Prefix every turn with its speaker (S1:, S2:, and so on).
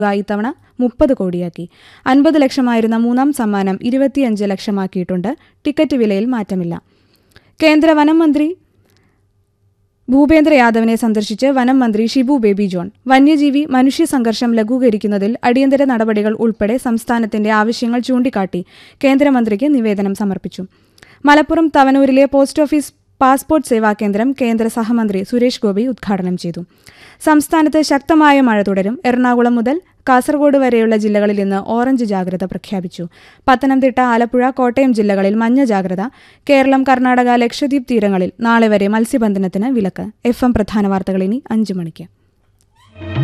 S1: ഇത്തവണ മുപ്പത് കോടിയാക്കി അൻപത് ലക്ഷമായിരുന്ന മൂന്നാം സമ്മാനം ഇരുപത്തിയഞ്ച് ലക്ഷമാക്കിയിട്ടുണ്ട് ടിക്കറ്റ് വിലയിൽ മാറ്റമില്ല കേന്ദ്ര വനം മന്ത്രി ഭൂപേന്ദ്ര യാദവിനെ സന്ദർശിച്ച് വനം മന്ത്രി ഷിബു ബേബി ജോൺ വന്യജീവി മനുഷ്യ സംഘർഷം ലഘൂകരിക്കുന്നതിൽ അടിയന്തര നടപടികൾ ഉൾപ്പെടെ സംസ്ഥാനത്തിന്റെ ആവശ്യങ്ങൾ ചൂണ്ടിക്കാട്ടി കേന്ദ്രമന്ത്രിക്ക് നിവേദനം സമർപ്പിച്ചു മലപ്പുറം തവനൂരിലെ post office passport Seva Kendram കേന്ദ്ര സഹമന്ത്രി സുരേഷ് ഗോപി ഉദ്ഘാടനം ചെയ്തു സംസ്ഥാനത്ത് ശക്തമായ മഴ തുടരും എറണാകുളം മുതൽ കാസർഗോഡ് വരെയുള്ള ജില്ലകളിൽ ഇന്ന് ഓറഞ്ച് ജാഗ്രത പ്രഖ്യാപിച്ചു പത്തനംതിട്ട ആലപ്പുഴ കോട്ടയം ജില്ലകളിൽ മഞ്ഞ ജാഗ്രത കേരളം കർണാടക ലക്ഷദ്വീപ് തീരങ്ങളിൽ നാളെ വരെ മത്സ്യബന്ധനത്തിന് വിലക്ക് എഫ് എം പ്രധാന വാർത്തകൾ ഇനി അഞ്ചു മണിക്ക്